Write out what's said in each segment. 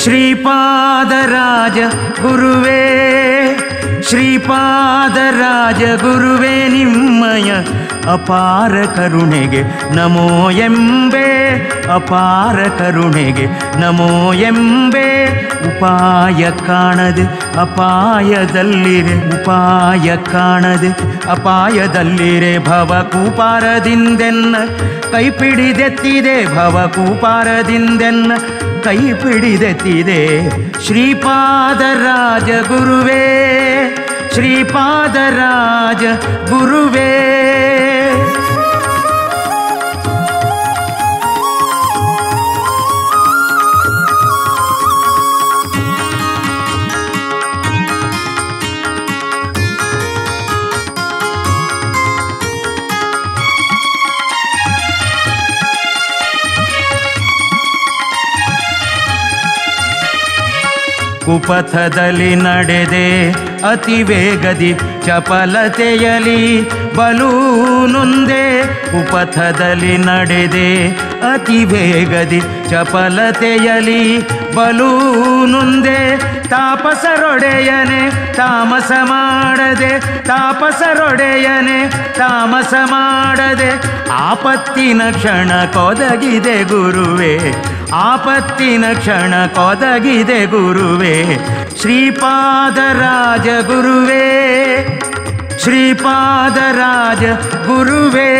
ಶ್ರೀಪಾದರಾಜ ಗುರುವೇ ಶ್ರೀಪಾದರಾಜ ಗುರುವೇ ನಿಮ್ಮಯ ಅಪಾರ ಕರುಣೆಗೆ ನಮೋ ಎಂಬೆ ಅಪಾರ ಕರುಣೆಗೆ ನಮೋ ಎಂಬೆ ಉಪಾಯ ಕಾಣದೆ ಅಪಾಯದಲ್ಲಿರೆ ಉಪಾಯ ಕಾಣದೆ ಅಪಾಯದಲ್ಲಿರೆ ಭವ ಕೂಪಾರದಿಂದೆನ್ನ ಕೈ ಪಿಡಿದೆತ್ತಿದೆ ಭವ ಕೂಪಾರದಿಂದೆನ್ನ ಕೈ ಪಿಡಿದೆತ್ತಿದೆ ಶ್ರೀಪಾದರಾಜ ಗುರುವೇ ಶ್ರೀಪಾದರಾಜ ಗುರುವೇ ಕುಪಥದಲ್ಲಿ ನಡೆದೆ ಅತಿ ವೇಗದಿ ಚಪಲತೆಯಲಿ ಬಲೂ ನೊಂದೆ ಕುಪಥದಲ್ಲಿ ನಡೆದೆ ಅತಿ ವೇಗದಿ ಚಪಲತೆಯಲಿ ಬಲೂ ನೊಂದೆ ತಾಪಸರೊಡೆಯನೆ ತಾಮಸ ಮಾಡದೆ ತಾಪಸರೊಡೆಯನೆ ತಾಮಸ ಮಾಡದೆ ಆಪತ್ತಿನ ಕ್ಷಣ ಕೊದಗಿದೆ ಗುರುವೇ ಆಪತ್ತಿನ ಕ್ಷಣ ಕೊದಗಿದೆ ಗುರುವೇ ಶ್ರೀಪಾದರಾಜ ಗುರುವೇ ಶ್ರೀಪಾದರಾಜ ಗುರುವೇ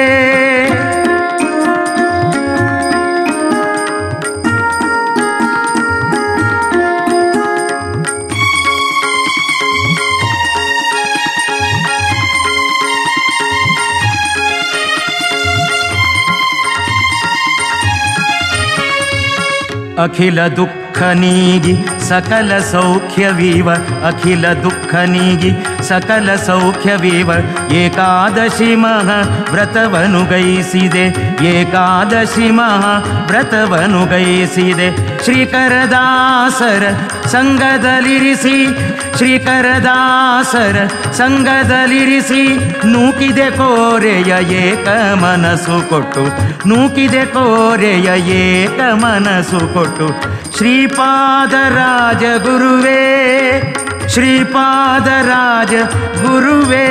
ಅಖಿಲ ದುಃಖ ನೀಗಿ ಸಕಲ ಸೌಖ್ಯವೀವ ಅಖಿಲ ದುಃಖ ನೀಗಿ ಸಕಲ ಸೌಖ್ಯವೀವ ಏಕಾದಶಿ ಮಹ ವ್ರತವನು ಗೈಸಿದೆ ಏಕಾದಶಿ ಮಹ ವ್ರತವನು ಗೈಸಿದೆ ಶ್ರೀಕರದಾಸರ ಸಂಘದಲ್ಲಿರಿಸಿ ಶ್ರೀಕರದಾಸರ ಸಂಘದಲ್ಲಿರಿಸಿ ನೂಕಿದೆ ಕೋರೆಯ ಏಕ ಮನಸ್ಸು ಕೊಟ್ಟು ನೂಕಿದೆ ಕೋರೆಯ ಏಕ ಮನಸ್ಸು ಕೊಟ್ಟು ಶ್ರೀಪಾದರಾಜ ಗುರುವೇ ಶ್ರೀಪಾದರಾಜ ಗುರುವೇ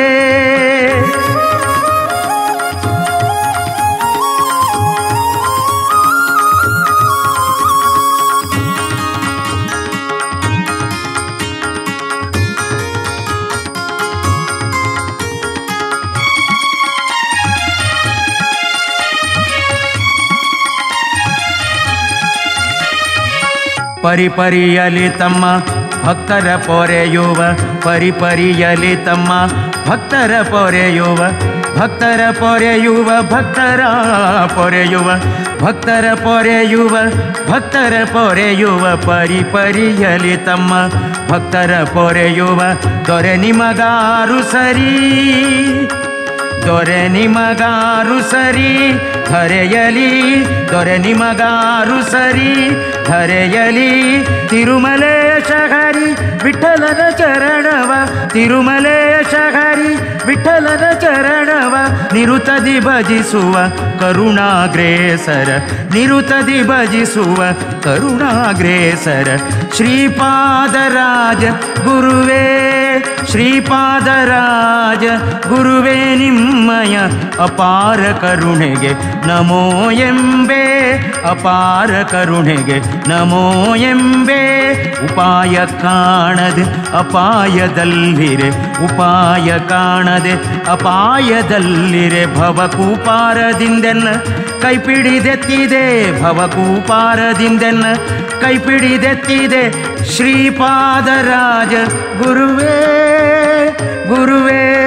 ಪರಿಪರಿಯಲಿ ತಮ್ಮ ಭಕ್ತರ ಪೊರೆಯುವ ಪರಿಪರಿಯಲಿ ತಮ್ಮ ಭಕ್ತರ ಪೊರೆಯುವ ಭಕ್ತರ ಪೊರೆಯುವ ಭಕ್ತರ ಪೊರೆಯುವ ಭಕ್ತರ ಪೊರೆಯುವ ಭಕ್ತರ ಪೊರೆಯುವ ಪರಿಪರಿಯಲಿ ತಮ್ಮ ಭಕ್ತರ ಪೊರೆಯುವ ದೊರೆ ನಿಮಗಾರು ಸರಿ ದೊರೆ ನಿಮಗಾರು ಸರಿ ಧರೆಯಲಿ ದೊರೆ ನಿಮಗಾರು ಸರಿ ಧರೆಯಲಿ ತಿರುಮಲೇಶ ಹರಿ ವಿಠಲನ ಚರಣವ ತಿರುಮಲೇಶ ಹರಿ ವಿಠಲನ ಚರಣವ ನಿರುತದಿ ಭಜಿಸುವ ಕರುಣಾಗ್ರೇಸರ ನಿರುತದಿ ಭಜಿಸುವ ಕರುಣಾಗ್ರೇಸರ ಶ್ರೀಪಾದರಾಜ ಗುರುವೇ ಶ್ರೀಪಾದರಾಜ ಗುರುವೇ ನಿಮ್ಮಯ ಅಪಾರ ಕರುಣೆಗೆ ನಮೋ ಎಂಬೆ ಅಪಾರ ಕರುಣೆಗೆ ನಮೋ ಎಂಬೆ ಉಪಾಯ ಕಾಣದೆ ಅಪಾಯದಲ್ಲಿರೆ ಉಪಾಯ ಕಾಣದೆ ಅಪಾಯದಲ್ಲಿರೆ ಭವಕೂಪಾರದಿಂದೆನ್ನ ಕೈಪಿಡಿದೆತ್ತಿದೆ ಭವಕೂಪಾರದಿಂದೆನ್ನ ಕೈಪಿಡಿದೆತ್ತಿದೆ ಶ್ರೀಪಾದರಾಜ ಗುರುವೇ ಗುರುವೇ